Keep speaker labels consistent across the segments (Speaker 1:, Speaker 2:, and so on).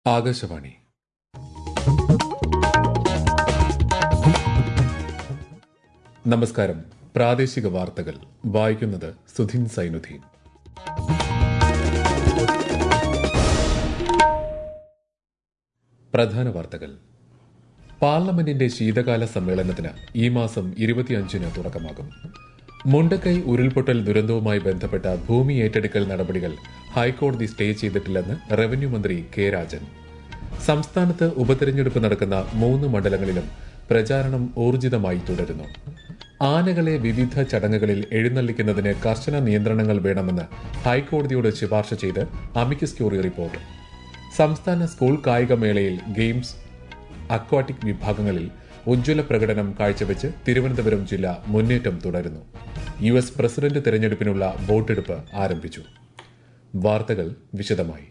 Speaker 1: ആകാശവാണി നമസ്കാരം പ്രാദേശിക വാർത്തകൾ വായിക്കുന്നത് സുധിൻ സൈനുദ്ദീൻ പ്രധാന വാർത്തകൾ പാർലമെന്റിന്റെ ശീതകാല സമ്മേളനത്തിന് ഈ മാസം ഇരുപത്തിയഞ്ചിന് തുടക്കമാകും മുണ്ടക്കൈ ഉരുൾപൊട്ടൽ ദുരന്തവുമായി ബന്ധപ്പെട്ട ഭൂമി ഏറ്റെടുക്കൽ നടപടികൾ ഹൈക്കോടതി സ്റ്റേ ചെയ്തിട്ടില്ലെന്ന് റവന്യൂ മന്ത്രി കെ രാജൻ സംസ്ഥാനത്ത് ഉപതെരഞ്ഞെടുപ്പ് നടക്കുന്ന മൂന്ന് മണ്ഡലങ്ങളിലും പ്രചാരണം ഊർജിതമായി തുടരുന്നു ആനകളെ വിവിധ ചടങ്ങുകളിൽ എഴുന്നള്ളിക്കുന്നതിന് കർശന നിയന്ത്രണങ്ങൾ വേണമെന്ന് ഹൈക്കോടതിയോട് ശുപാർശ ചെയ്ത് അമിക്കസ് ക്യൂറി റിപ്പോർട്ട് സംസ്ഥാന സ്കൂൾ കായികമേളയിൽ ഗെയിംസ് അക്വാട്ടിക് വിഭാഗങ്ങളിൽ ഉജ്ജ്വല പ്രകടനം കാഴ്ചവെച്ച് തിരുവനന്തപുരം ജില്ല മുന്നേറ്റം തുടരുന്നു യു എസ് പ്രസിഡന്റ് തെരഞ്ഞെടുപ്പിനുള്ള വോട്ടെടുപ്പ് ആരംഭിച്ചു വാർത്തകൾ വിശദമായി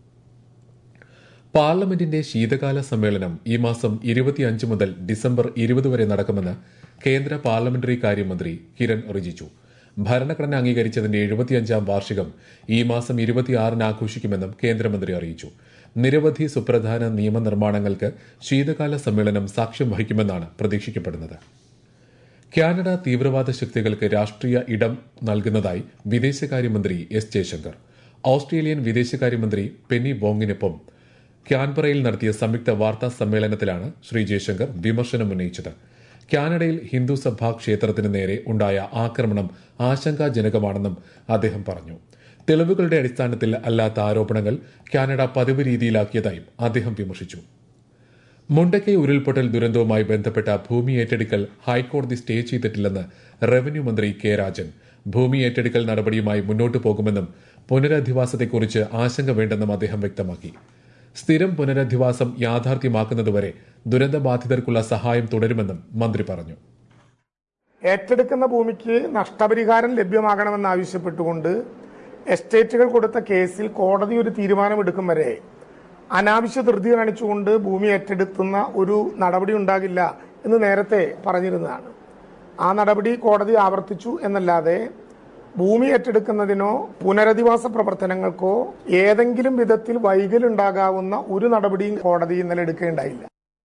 Speaker 1: പാർലമെന്റിന്റെ ശീതകാല സമ്മേളനം ഈ മാസം ഇരുപത്തിയഞ്ച് മുതൽ ഡിസംബർ ഇരുപത് വരെ നടക്കുമെന്ന് കേന്ദ്ര പാർലമെന്ററി കാര്യമന്ത്രി കിരൺ റിജിജു ഭരണഘടന അംഗീകരിച്ചതിന്റെ എഴുപത്തിയഞ്ചാം വാർഷികം ഈ മാസം ഇരുപത്തിയാറിന് ആഘോഷിക്കുമെന്നും കേന്ദ്രമന്ത്രി അറിയിച്ചു നിരവധി സുപ്രധാന നിയമനിർമ്മാണങ്ങൾക്ക് ശീതകാല സമ്മേളനം സാക്ഷ്യം വഹിക്കുമെന്നാണ് പ്രതീക്ഷിക്കപ്പെടുന്നത് കാനഡ തീവ്രവാദ ശക്തികൾക്ക് രാഷ്ട്രീയ ഇടം നൽകുന്നതായി വിദേശകാര്യമന്ത്രി എസ് ജയശങ്കർ ഓസ്ട്രേലിയൻ വിദേശകാര്യമന്ത്രി പെന്നി ബോങ്ങിനൊപ്പം ക്യാൻബറയിൽ നടത്തിയ സംയുക്ത വാർത്താ സമ്മേളനത്തിലാണ് ശ്രീ ജയശങ്കർ വിമർശനമുന്നയിച്ചത് കാനഡയിൽ ഹിന്ദു സഭാ ക്ഷേത്രത്തിന് നേരെ ഉണ്ടായ ആക്രമണം ആശങ്കാജനകമാണെന്നും അദ്ദേഹം പറഞ്ഞു തെളിവുകളുടെ അടിസ്ഥാനത്തിൽ അല്ലാത്ത ആരോപണങ്ങൾ കാനഡ പതിവ് രീതിയിലാക്കിയതായും അദ്ദേഹം വിമർശിച്ചു മുണ്ടക്കൈ ഉരുൾപൊട്ടൽ ദുരന്തവുമായി ബന്ധപ്പെട്ട ഭൂമി ഏറ്റെടുക്കൽ ഹൈക്കോടതി സ്റ്റേ ചെയ്തിട്ടില്ലെന്ന് റവന്യൂ മന്ത്രി കെ രാജൻ ഭൂമി ഏറ്റെടുക്കൽ നടപടിയുമായി മുന്നോട്ടു പോകുമെന്നും പുനരധിവാസത്തെക്കുറിച്ച് ആശങ്ക വേണ്ടെന്നും അദ്ദേഹം വ്യക്തമാക്കി സ്ഥിരം പുനരധിവാസം യാഥാർത്ഥ്യമാക്കുന്നതുവരെ ദുരന്തബാധിതർക്കുള്ള സഹായം തുടരുമെന്നും മന്ത്രി പറഞ്ഞു
Speaker 2: ഏറ്റെടുക്കുന്ന ഭൂമിക്ക് നഷ്ടപരിഹാരം ലഭ്യമാകണമെന്നാവശ്യപ്പെട്ടുകൊണ്ട് എസ്റ്റേറ്റുകൾ കൊടുത്ത കേസിൽ കോടതി ഒരു തീരുമാനമെടുക്കും വരെ അനാവശ്യ ധൃതി കാണിച്ചുകൊണ്ട് ഭൂമി ഏറ്റെടുക്കുന്ന ഒരു നടപടി ഉണ്ടാകില്ല എന്ന് നേരത്തെ പറഞ്ഞിരുന്നതാണ് ആ നടപടി കോടതി ആവർത്തിച്ചു എന്നല്ലാതെ ഭൂമി ഏറ്റെടുക്കുന്നതിനോ പുനരധിവാസ പ്രവർത്തനങ്ങൾക്കോ ഏതെങ്കിലും വിധത്തിൽ വൈകലുണ്ടാകാവുന്ന ഒരു നടപടിയും കോടതി ഇന്നലെ എടുക്കേണ്ടായില്ല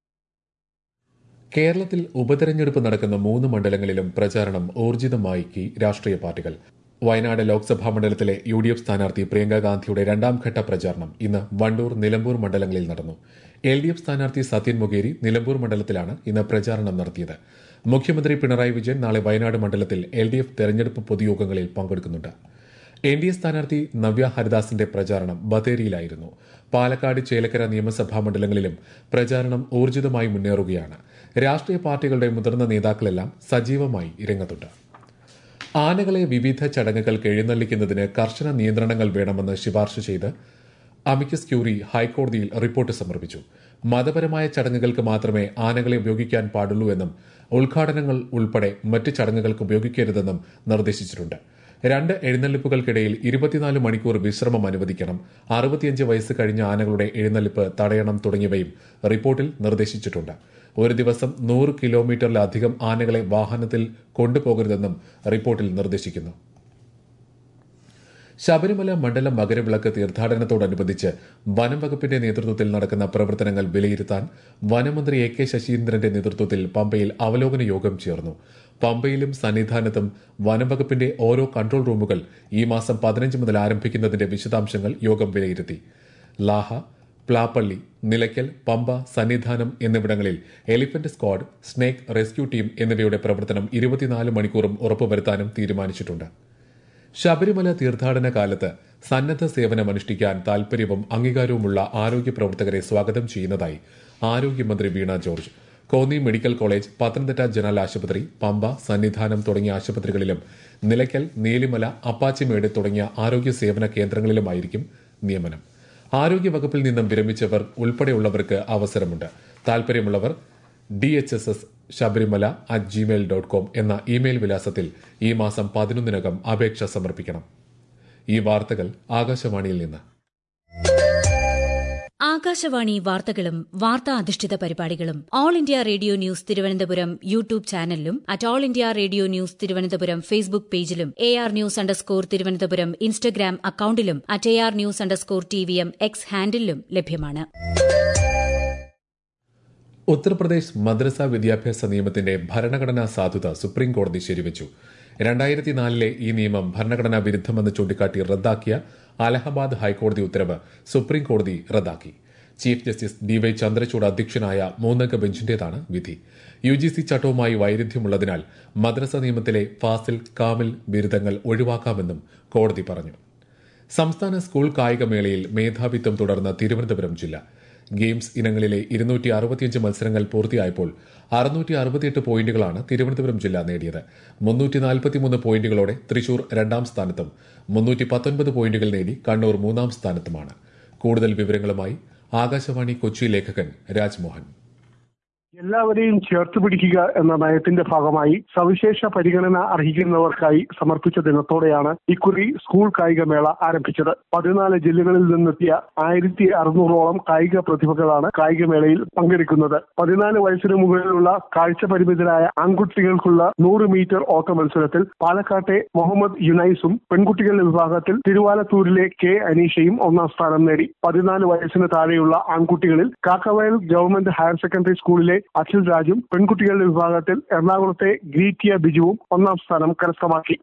Speaker 1: കേരളത്തിൽ ഉപതെരഞ്ഞെടുപ്പ് നടക്കുന്ന മൂന്ന് മണ്ഡലങ്ങളിലും പ്രചാരണം ഊർജിതമാക്കി രാഷ്ട്രീയ പാർട്ടികൾ വയനാട് ലോക്സഭാ മണ്ഡലത്തിലെ യു ഡി എഫ് സ്ഥാനാർത്ഥി പ്രിയങ്ക ഗാന്ധിയുടെ രണ്ടാം ഘട്ട പ്രചാരണം ഇന്ന് വണ്ടൂർ നിലമ്പൂർ മണ്ഡലങ്ങളിൽ നടന്നു എൽ ഡി എഫ് സ്ഥാനാർത്ഥി സത്യൻ മൊകേരി നിലമ്പൂർ മണ്ഡലത്തിലാണ് ഇന്ന് പ്രചാരണം നടത്തിയത് മുഖ്യമന്ത്രി പിണറായി വിജയൻ നാളെ വയനാട് മണ്ഡലത്തിൽ എൽ ഡി എഫ് തെരഞ്ഞെടുപ്പ് പൊതുയോഗങ്ങളിൽ പങ്കെടുക്കുന്നുണ്ട് എൻ ഡി എ സ്ഥാനാർത്ഥി നവ്യ ഹരിദാസിന്റെ പ്രചാരണം ബത്തേരിയിലായിരുന്നു പാലക്കാട് ചേലക്കര നിയമസഭാ മണ്ഡലങ്ങളിലും പ്രചാരണം ഊർജിതമായി മുന്നേറുകയാണ് രാഷ്ട്രീയ പാർട്ടികളുടെ മുതിർന്ന നേതാക്കളെല്ലാം സജീവമായി രംഗത്തുണ്ട് ആനകളെ വിവിധ ചടങ്ങുകൾക്ക് എഴുന്നള്ളിക്കുന്നതിന് കർശന നിയന്ത്രണങ്ങൾ വേണമെന്ന് ശുപാർശ ചെയ്ത് അമിക്കസ് ക്യൂറി ഹൈക്കോടതിയിൽ റിപ്പോർട്ട് സമർപ്പിച്ചു മതപരമായ ചടങ്ങുകൾക്ക് മാത്രമേ ആനകളെ ഉപയോഗിക്കാൻ പാടുള്ളൂ എന്നും ഉദ്ഘാടനങ്ങൾ ഉൾപ്പെടെ മറ്റ് ചടങ്ങുകൾക്ക് ഉപയോഗിക്കരുതെന്നും നിർദ്ദേശിച്ചിട്ടുണ്ട് രണ്ട് എഴുന്നള്ളിപ്പുകൾക്കിടയിൽ ഇരുപത്തിനാല് മണിക്കൂർ വിശ്രമം അനുവദിക്കണം അറുപത്തിയഞ്ച് വയസ്സ് കഴിഞ്ഞ ആനകളുടെ എഴുന്നള്ളിപ്പ് തടയണം തുടങ്ങിയവയും റിപ്പോർട്ടിൽ നിർദ്ദേശിച്ചിട്ടുണ്ട് ഒരു ദിവസം നൂറ് കിലോമീറ്ററിലധികം ആനകളെ വാഹനത്തിൽ കൊണ്ടുപോകരുതെന്നും റിപ്പോർട്ടിൽ നിർദ്ദേശിക്കുന്നു ശബരിമല മണ്ഡലം മകരവിളക്ക് തീർത്ഥാടനത്തോടനുബന്ധിച്ച് വനം വകുപ്പിന്റെ നേതൃത്വത്തിൽ നടക്കുന്ന പ്രവർത്തനങ്ങൾ വിലയിരുത്താൻ വനമന്ത്രി എ കെ ശശീന്ദ്രന്റെ നേതൃത്വത്തിൽ പമ്പയിൽ അവലോകന യോഗം ചേർന്നു പമ്പയിലും സന്നിധാനത്തും വനം വകുപ്പിന്റെ ഓരോ കൺട്രോൾ റൂമുകൾ ഈ മാസം പതിനഞ്ച് മുതൽ ആരംഭിക്കുന്നതിന്റെ വിശദാംശങ്ങൾ യോഗം വിലയിരുത്തി ലാഹ പ്ലാപ്പള്ളി നിലയ്ക്കൽ പമ്പ സന്നിധാനം എന്നിവിടങ്ങളിൽ elephant squad snake rescue team എന്നിവയുടെ പ്രവർത്തനം ഇരുപത്തിനാല് മണിക്കൂറും ഉറപ്പുവരുത്താനും തീരുമാനിച്ചിട്ടുണ്ട് ശബരിമല തീർത്ഥാടന കാലത്ത് സന്നദ്ധ സേവനമനുഷ്ഠിക്കാൻ താൽപര്യവും അംഗീകാരവുമുള്ള ആരോഗ്യ പ്രവർത്തകരെ സ്വാഗതം ചെയ്യുന്നതായി ആരോഗ്യമന്ത്രി Veena George Konni medical college Pathanamthitta general ആശുപത്രി പമ്പ സന്നിധാനം തുടങ്ങിയ ആശുപത്രികളിലും നിലയ്ക്കൽ നീലിമല അപ്പാച്ചിമേട് തുടങ്ങിയ ആരോഗ്യ സേവന കേന്ദ്രങ്ങളിലുമായിരിക്കും നിയമനം ആരോഗ്യ വകുപ്പിൽ നിന്നും വിരമിച്ചവർ ഉൾപ്പെടെയുള്ളവർക്ക് അവസരമുണ്ട് താൽപര്യമുള്ളവർ D H S S Sabarimala at Gmail dot com എന്ന ഇമെയിൽ വിലാസത്തിൽ ഈ മാസം പതിനൊന്നിനകം അപേക്ഷ സമർപ്പിക്കണം ഈ വാർത്തകൾ ആകാശവാണിയിൽ നിന്ന്
Speaker 3: ആകാശവാണി വാർത്തകളും വാർത്താ അധിഷ്ഠിത പരിപാടികളും all India radio news Thiruvananthapuram YouTube ചാനലിലും at all India radio news Thiruvananthapuram Facebook പേജിലും A R news underscore Thiruvananthapuram Instagram അക്കൌണ്ടിലും at A R news underscore T V M X ഹാൻഡിലും ലഭ്യമാണ്
Speaker 1: ഉത്തർപ്രദേശ് മദ്രസ വിദ്യാഭ്യാസ നിയമത്തിന്റെ ഭരണഘടനാ സാധുത സുപ്രീം കോടതി ശരിവച്ചു രണ്ടായിരത്തി നാലിലെ ഈ നിയമം ഭരണഘടനാ വിരുദ്ധമെന്ന് ചൂണ്ടിക്കാട്ടി റദ്ദാക്കിയ അലഹബാദ് ഹൈക്കോടതി ഉത്തരവ് സുപ്രീം കോടതി റദ്ദാക്കി chief justice D Y Chandrachud അധ്യക്ഷനായ മൂന്നംഗ ബെഞ്ചിന്റേതാണ് വിധി യു ജി സി ചട്ടവുമായി വൈരുദ്ധ്യമുള്ളതിനാൽ മദ്രസ നിയമത്തിലെ ഫാസിൽ കാമിൽ ബിരുദങ്ങൾ ഒഴിവാക്കാമെന്നും കോടതി പറഞ്ഞു സംസ്ഥാന സ്കൂൾ കായികമേളയിൽ മേധാവിത്വം തുടർന്ന തിരുവനന്തപുരം ജില്ല ഗെയിംസ് ഇനങ്ങളിലെ ഇരുന്നൂറ്റി അറുപത്തിയഞ്ച് മത്സരങ്ങൾ പൂർത്തിയായപ്പോൾ അറുന്നൂറ്റി അറുപത്തിയെട്ട് പോയിന്റുകളാണ് തിരുവനന്തപുരം ജില്ല നേടിയത് മുന്നൂറ്റി നാൽപ്പത്തിമൂന്ന് പോയിന്റുകളോടെ തൃശൂർ രണ്ടാം സ്ഥാനത്തും മുന്നൂറ്റി പത്തൊൻപത് പോയിന്റുകൾ നേടി കണ്ണൂർ മൂന്നാം സ്ഥാനത്തുമാണ് കൂടുതൽ വിവരങ്ങളുമായി ആകാശവാണി കൊച്ചി ലേഖകൻ രാജ്മോഹൻ
Speaker 4: എല്ലാവരെയും ചേർത്ത് പിടിക്കുക എന്ന നയത്തിന്റെ ഭാഗമായി സവിശേഷ പരിഗണന അർഹിക്കുന്നവർക്കായി സമർപ്പിച്ച ദിനത്തോടെയാണ് ഇക്കുറി സ്കൂൾ കായികമേള ആരംഭിച്ചത് പതിനാല് ജില്ലകളിൽ നിന്നെത്തിയ ആയിരത്തി അറുന്നൂറോളം കായിക പ്രതിഭകളാണ് കായികമേളയിൽ പങ്കെടുക്കുന്നത് പതിനാല് വയസ്സിന് മുകളിലുള്ള കാഴ്ച പരിമിതരായ ആൺകുട്ടികൾക്കുള്ള നൂറ് മീറ്റർ ഓട്ട മത്സരത്തിൽ പാലക്കാട്ടെ മുഹമ്മദ് യുനൈസും പെൺകുട്ടികളുടെ വിഭാഗത്തിൽ തിരുവാലത്തൂരിലെ കെ അനീഷയും ഒന്നാം സ്ഥാനം നേടി പതിനാല് വയസ്സിന് താഴെയുള്ള ആൺകുട്ടികളിൽ കാക്കവയൽ ഗവൺമെന്റ് ഹയർ സെക്കൻഡറി സ്കൂളിലെ അഖിൽ രാജും പെൺകുട്ടികളുടെ വിഭാഗത്തിൽ എറണാകുളത്തെ ഗ്രീറ്റിയ ബിജുവും ഒന്നാം സ്ഥാനം കരസ്ഥമാക്കി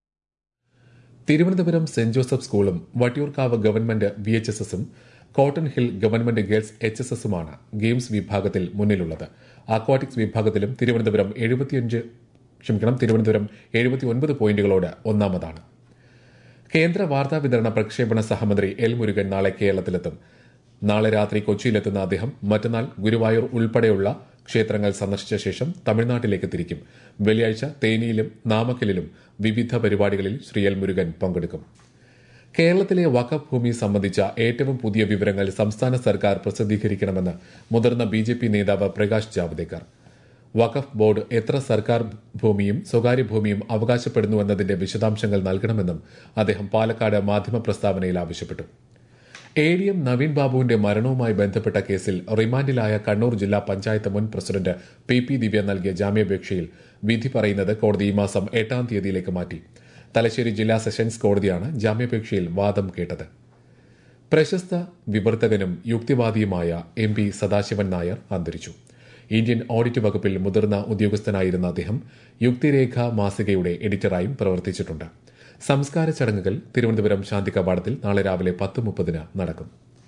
Speaker 1: തിരുവനന്തപുരം സെന്റ് ജോസഫ് സ്കൂളും Vattiyoorkavu government V H S എസും Cotton Hill government girls H S എസുമാണ് ഗെയിംസ് വിഭാഗത്തിൽ മുന്നിലുള്ളത് അക്വാട്ടിക്സ് വിഭാഗത്തിലും തിരുവനന്തപുരം എഴുപത്തിയഞ്ച് ക്ഷമിക്കണം തിരുവനന്തപുരം എഴുപത്തിയൊൻപത് പോയിന്റുകളോട് ഒന്നാമതാണ് കേന്ദ്ര വാർത്താ വിതരണ പ്രക്ഷേപണ സഹമന്ത്രി എൽ മുരുകൻ നാളെ കേരളത്തിലെത്തും നാളെ രാത്രി കൊച്ചിയിലെത്തുന്ന അദ്ദേഹം മറ്റന്നാൾ ഗുരുവായൂർ ഉൾപ്പെടെയുള്ള ക്ഷേത്രങ്ങൾ സന്ദർശിച്ച ശേഷം തമിഴ്നാട്ടിലേക്ക് തിരിക്കും വെള്ളിയാഴ്ച തേനിയിലും നാമക്കലിലും വിവിധ പരിപാടികളിൽ ശ്രീ എൽ മുരുകൻ പങ്കെടുക്കും കേരളത്തിലെ വഖഫ് ഭൂമി സംബന്ധിച്ച ഏറ്റവും പുതിയ വിവരങ്ങൾ സംസ്ഥാന സർക്കാർ പ്രസിദ്ധീകരിക്കണമെന്ന് മുതിർന്ന ബി ജെ പി നേതാവ് പ്രകാശ് ജാവ്ദേക്കർ വഖഫ് ബോർഡ് എത്ര സർക്കാർ ഭൂമിയും സ്വകാര്യ ഭൂമിയും അവകാശപ്പെടുന്നുവെന്നതിന്റെ വിശദാംശങ്ങൾ നൽകണമെന്നും അദ്ദേഹം പാലക്കാട് മാധ്യമ പ്രസ്താവനയിൽ ആവശ്യപ്പെട്ടു എ ഡി എം നവീൻ ബാബുവിന്റെ മരണവുമായി ബന്ധപ്പെട്ട കേസിൽ റിമാൻഡിലായ കണ്ണൂർ ജില്ലാ പഞ്ചായത്ത് മുൻ പ്രസിഡന്റ് പി പി ദിവ്യ നൽകിയ ജാമ്യാപേക്ഷയിൽ വിധി പറയുന്നത് കോടതി ഈ മാസം എട്ടാം തീയതിയിലേക്ക് മാറ്റി തലശ്ശേരി ജില്ലാ സെഷൻസ് കോടതിയാണ് ജാമ്യാപേക്ഷയിൽ വാദം കേട്ടത് പ്രശസ്ത വിവർത്തകനും യുക്തിവാദിയുമായ എം പി സദാശിവൻ നായർ അന്തരിച്ചു ഇന്ത്യൻ ഓഡിറ്റ് വകുപ്പിൽ മുതിർന്ന ഉദ്യോഗസ്ഥനായിരുന്ന അദ്ദേഹം യുക്തിരേഖ മാസികയുടെ എഡിറ്ററായും പ്രവർത്തിച്ചിട്ടുണ്ട് സംസ്കാര ചടങ്ങുകൾ തിരുവനന്തപുരം ശാന്തി കവാടത്തിൽ നാളെ രാവിലെ പത്ത് മുപ്പതിന് നടക്കും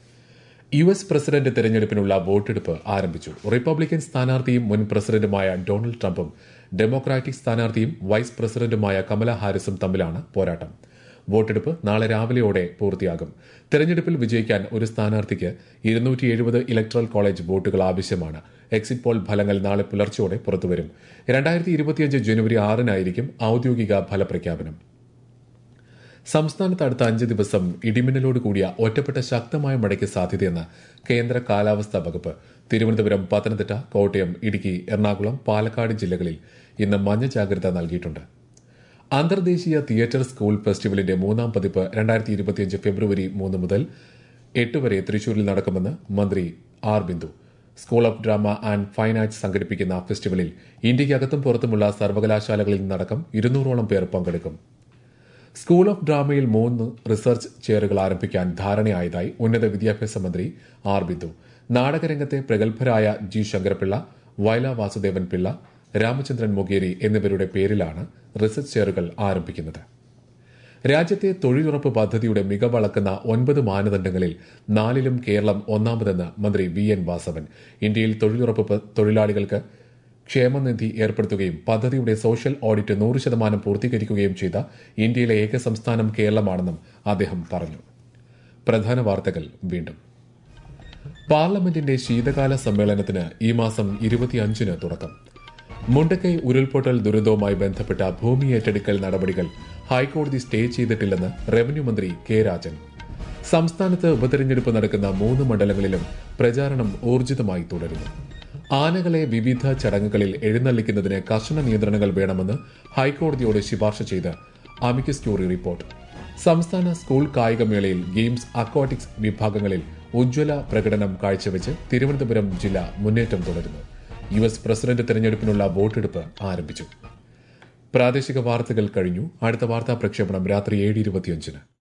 Speaker 1: യു എസ് പ്രസിഡന്റ് തെരഞ്ഞെടുപ്പിനുള്ള വോട്ടെടുപ്പ് ആരംഭിച്ചു റിപ്പബ്ലിക്കൻ സ്ഥാനാർത്ഥിയും മുൻ പ്രസിഡന്റുമായ ഡൊണാൾഡ് ട്രംപും ഡെമോക്രാറ്റിക് സ്ഥാനാർത്ഥിയും വൈസ് പ്രസിഡന്റുമായ കമല ഹാരിസും തമ്മിലാണ് പോരാട്ടം വോട്ടെടുപ്പ് നാളെ രാവിലെയോടെ പൂർത്തിയാകും തെരഞ്ഞെടുപ്പിൽ വിജയിക്കാൻ ഒരു സ്ഥാനാർത്ഥിക്ക് ഇരുന്നൂറ്റി എഴുപത് ഇലക്ട്രൽ കോളേജ് വോട്ടുകൾ ആവശ്യമാണ് എക്സിറ്റ് പോൾ ഫലങ്ങൾ നാളെ പുലർച്ചെയോടെ പുറത്തുവരും രണ്ടായിരത്തി ഇരുപത്തിയഞ്ച് ജനുവരി ആറിനായിരിക്കും ഔദ്യോഗിക ഫലപ്രഖ്യാപനം സംസ്ഥാനത്ത് അടുത്ത അഞ്ച് ദിവസം ഇടിമിന്നലോട് കൂടിയ ഒറ്റപ്പെട്ട ശക്തമായ മഴയ്ക്ക് സാധ്യതയെന്ന് കേന്ദ്ര കാലാവസ്ഥാ വകുപ്പ് തിരുവനന്തപുരം പത്തനംതിട്ട കോട്ടയം ഇടുക്കി എറണാകുളം പാലക്കാട് ജില്ലകളിൽ ഇന്ന് മഞ്ഞ ജാഗ്രത നൽകിയിട്ടുണ്ട് അന്തർദേശീയ തിയേറ്റർ സ്കൂൾ ഫെസ്റ്റിവലിന്റെ മൂന്നാം പതിപ്പ് രണ്ടായിരത്തി ഇരുപത്തിയഞ്ച് ഫെബ്രുവരി മൂന്ന് മുതൽ എട്ട് വരെ തൃശൂരിൽ നടക്കുമെന്ന് മന്ത്രി R Bindu school of drama and fine arts സംഘടിപ്പിക്കുന്ന ഫെസ്റ്റിവലിൽ ഇന്ത്യയ്ക്കകത്തും പുറത്തുമുള്ള സർവകലാശാലകളിൽ നിന്നടക്കം ഇരുന്നൂറോളം പേർ പങ്കെടുക്കും സ്കൂൾ ഓഫ് ഡ്രാമയിൽ മൂന്ന് റിസർച്ച് ചെയറുകൾ ആരംഭിക്കാൻ ധാരണയായതായി ഉന്നത വിദ്യാഭ്യാസ മന്ത്രി ആർ ബിന്ദു നാടകരംഗത്തെ പ്രഗത്ഭരായ ജി ശങ്കരപിള്ള വയല വാസുദേവൻ പിള്ള രാമചന്ദ്രൻ മൊഗേരി എന്നിവരുടെ പേരിലാണ് റിസർച്ച് ചെയറുകൾ ആരംഭിക്കുന്നത് രാജ്യത്തെ തൊഴിലുറപ്പ് പദ്ധതിയുടെ മികവളക്കുന്ന ഒൻപത് മാനദണ്ഡങ്ങളിൽ നാലിലും കേരളം ഒന്നാമതെന്ന് മന്ത്രി വി എൻ വാസവൻ ഇന്ത്യയിൽ തൊഴിലുറപ്പ് പ- തൊഴിലാളികൾക്ക് ക്ഷേമനിധി ഏർപ്പെടുത്തുകയും പദ്ധതിയുടെ സോഷ്യൽ ഓഡിറ്റ് നൂറ് ശതമാനം പൂർത്തീകരിക്കുകയും ചെയ്ത ഇന്ത്യയിലെ ഏക സംസ്ഥാനം കേരളമാണെന്നും അദ്ദേഹം പറഞ്ഞു പ്രധാന വാർത്തകൾ വീണ്ടും പാർലമെന്റിന്റെ ശീതകാല സമ്മേളനത്തിന് ഈ മാസം ഇരുപത്തിയഞ്ചിന് തുടക്കം മുണ്ടക്കൈ ഉരുൾപൊട്ടൽ ദുരന്തവുമായി ബന്ധപ്പെട്ട ഭൂമി ഏറ്റെടുക്കൽ നടപടികൾ ഹൈക്കോടതി സ്റ്റേ ചെയ്തിട്ടില്ലെന്ന് റവന്യൂ മന്ത്രി കെ രാജൻ സംസ്ഥാനത്ത് ഉപതെരഞ്ഞെടുപ്പ് നടക്കുന്ന മൂന്ന് മണ്ഡലങ്ങളിലും പ്രചാരണം ഊർജിതമായി തുടരുന്നു ആനകളെ വിവിധ ചടങ്ങുകളിൽ എഴുന്നള്ളിക്കുന്നതിന് കർശന നിയന്ത്രണങ്ങൾ വേണമെന്ന് ഹൈക്കോടതിയോട് ശുപാർശ ചെയ്ത് അമിക്കസ് ക്യൂറി റിപ്പോർട്ട് സംസ്ഥാന സ്കൂൾ കായികമേളയിൽ ഗെയിംസ് അക്വാട്ടിക്സ് വിഭാഗങ്ങളിൽ ഉജ്ജ്വല പ്രകടനം കാഴ്ചവെച്ച് തിരുവനന്തപുരം ജില്ല മുന്നേറ്റം തുടരുന്നു യു എസ് പ്രസിഡന്റ് തെരഞ്ഞെടുപ്പിനുള്ള വോട്ടെടുപ്പ് ആരംഭിച്ചു പ്രാദേശിക വാർത്തകൾ കഴിഞ്ഞു അടുത്ത വാർത്താ പ്രക്ഷേപണം രാത്രി ഏഴ് ഇരുപത്തിയഞ്ചിന്